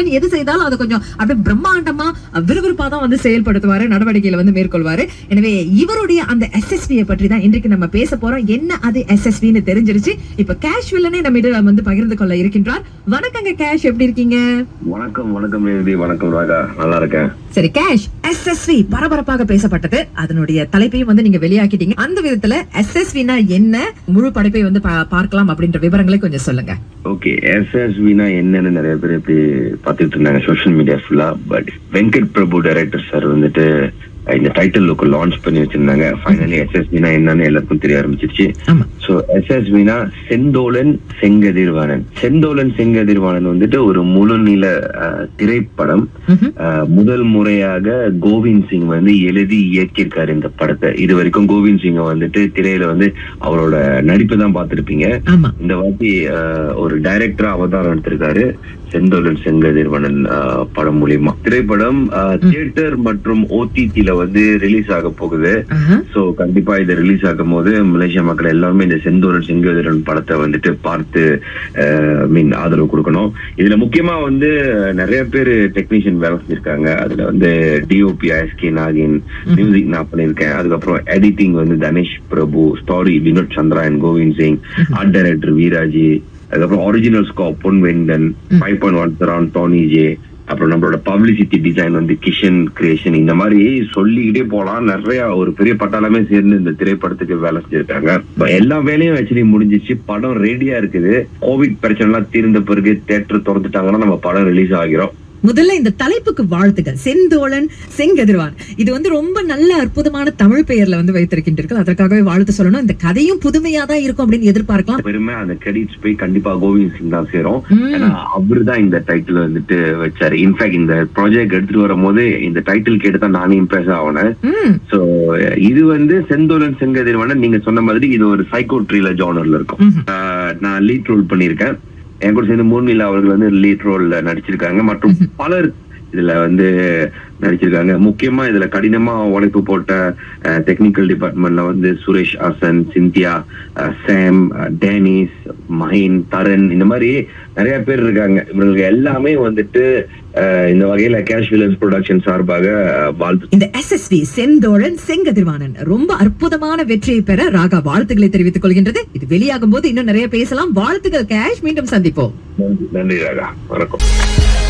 Villain எது செய்தாலும் அதை கொஞ்சம் அப்படியே பிரம்மாண்டமா விறுவிறுப்பா தான் வந்து செயல்படுத்துவாரு நடவடிக்கையில வந்து மேற்கொள்வாரு எனவே இவருடைய அந்த எஸ்எஸ்வியை பற்றி தான் இன்றைக்கு நம்ம பேச போறோம் என்ன அது எஸ்எஸ்வின்னு தெரிஞ்சிருச்சு இப்ப கேஷ் வில்லனே நம்ம இடம் வந்து பகிர்ந்து கொள்ள இருக்கின்றார் வணக்கங்க கேஷ் எப்படி இருக்கீங்க வணக்கம் வணக்கம் ரேவதி வணக்கம் ராகா நல்லா இருக்கேன் சரி கேஷ் எஸ்எஸ்வி பரபரப்பாக பேசப்பட்டது அதனுடைய தலைப்பையும் வந்து நீங்க வெளியாக்கிட்டீங்க அந்த விதத்துல எஸ்எஸ்வினா என்ன முழு படைப்பை வந்து பா- பார்க்கலாம் அப்படின்ற விவரங்களை கொஞ்சம் சொல்லுங்க ஓகே எஸ்எஸ்வினா என்னன்னு நிறைய பேர் இப்படி பார்த்துட்டு இருந்தாங்க சோஷியல் மீடியா ஃபுல்லா but Venkat Prabhu director sir வந்துட்டு இந்த டைட்டில் லுக்கு லான்ச் பண்ணி வச்சிருந்தாங்க ஃபைனலி எஸ்எஸ்வினா என்னன்னு எல்லாருக்கும் தெரிய ஆரம்பிச்சிருச்சு ஆமா சோ எஸ்எஸ்வினா செந்தோலன் செங்கதிர்வாணன் செந்தோலன் செங்கதிர்வாணன் வந்துட்டு ஒரு முழு நீள அஹ், திரைப்படம் ம்ஹும். அஹ், முதல் முறையாக கோவிந்த் சிங் வந்து எழுதி இயக்கியிருக்காரு இந்த படத்தை இது வரைக்கும் கோவிந்த் சிங்க வந்துட்டு திரையில வந்து அவரோட நடிப்பு தான் பார்த்திருப்பீங்க ஆமா இந்த வாட்டி அஹ், ஒரு டைரக்டரா அவதாரம் எடுத்திருக்காரு செந்தோலன் செங்கதிர்வனன் அஹ், படம் மூலியமா திரைப்படம் தியேட்டர் மற்றும் ஓடிடில வந்து ரிலீஸ் ஆக போகுது ஆஹா. சோ கண்டிப்பா இது ரிலீஸ் ஆகும் போது மலேசியா மக்கள் எல்லாருமே இந்த செந்தூரன் செங்கதிரன் படத்தை வந்துட்டு பார்த்து மீன் ஆதரவு கொடுக்கணும் இதுல முக்கியமா வந்து நிறைய பேர் டெக்னீஷியன் வேலை செஞ்சிருக்காங்க அதுல வந்து டிஓபி எஸ்கே நாகின் மியூசிக் நான் பண்ணிருக்கேன் அதுக்கப்புறம் எடிட்டிங் வந்து Dhanesh Prabhu story Vinod Chandra and Govind Singh art director வீராஜி அதுக்கப்புறம் ஒரிஜினல் ஸ்கோப் பொன் வெங்கன் ஃபைவ் பாயிண்ட் ஒன் தரான் டோனி ஜே அப்புறம் நம்மளோட பப்ளிசிட்டி டிசைன் வந்து கிஷன் கிரியேஷன் இந்த மாதிரி சொல்லிக்கிட்டே போலாம் நிறைய ஒரு பெரிய பட்டாளமே சேர்ந்து இந்த திரைப்படத்துக்கு வேலை செஞ்சிருக்காங்க இப்ப எல்லா வேலையும் ஆக்சுவலி முடிஞ்சிச்சு படம் ரெடியா இருக்குது கோவிட் பிரச்சனை எல்லாம் தீர்ந்த பிறகு தேட்டர் திறந்துட்டாங்கன்னா நம்ம படம் ரிலீஸ் ஆகிறோம் முதல்ல இந்த தலைப்புக்கு வாழ்த்துக்கள் செந்தோழன் செங்கதிர்வான் இது வந்து ரொம்ப நல்ல அற்புதமான தமிழ் பெயர்ல வந்து வைத்திருக்கின்றீர்கள் அதற்காகவே வாழ்த்து சொல்லணும் இந்த கதையும் புதுமையா தான் இருக்கும் அப்படின்னு எதிர்பார்க்கலாம் பெருமை அந்த கிரெடிட்ஸ் போய் கண்டிப்பா கோவிந்த் சிங் தான் சேரும் ம். ஏன்னா அவரு தான் இந்த டைட்டில் வந்துட்டு வச்சாரு இன்ஃபேக்ட் இந்த ப்ராஜெக்ட் எடுத்துட்டு வரும்போது இந்த டைட்டில் கேட்டு தான் நானே இம்ப்ரெஸ் ஆனேன் ம் சோ இது வந்து செந்தோலன் செங்கதிர்வன நீங்க சொன்ன மாதிரி இது ஒரு சைக்கோ த்ரில்லர் ஜானர்ல இருக்கும் ம்ஹும். ஆஹ் நான் லீட் ரோல் பண்ணியிருக்கேன் என் கூட சேர்ந்து மூர்மிலா அவர்கள் வந்து லீட் ரோல்ல நடிச்சிருக்காங்க மற்றும் பலர் இதுல வந்து நடிச்சிருக்காங்க முக்கியமா இதுல கடினமா உழைப்பு போட்ட டெக்னிக்கல் டிபார்ட்மெண்ட்ல வந்து சுரேஷ் ஹாசன் சிந்தியா அஹ், சாம் அஹ், டேனிஸ் மஹின் தரன் இந்த மாதிரி நிறைய பேர் இருக்காங்க இவங்களுக்கு எல்லாமே வந்துட்டு அஹ், இந்த வகையில கேஷ் வில்லன்ஸ் ப்ரொடக்ஷன் சார்பாக அஹ், வாழ்த்து இந்த எஸ்எஸ்வி செந்தோழன் செங்கதிர்வாணன் ரொம்ப அற்புதமான வெற்றியை பெற ராகா வாழ்த்துக்களை தெரிவித்துக் கொள்கின்றது இது வெளியாகும் போது இன்னும் நிறைய பேசலாம் வாழ்த்துக்கள் கேஷ் மீண்டும் சந்திப்போம் நன்றி நன்றி ராகா வணக்கம்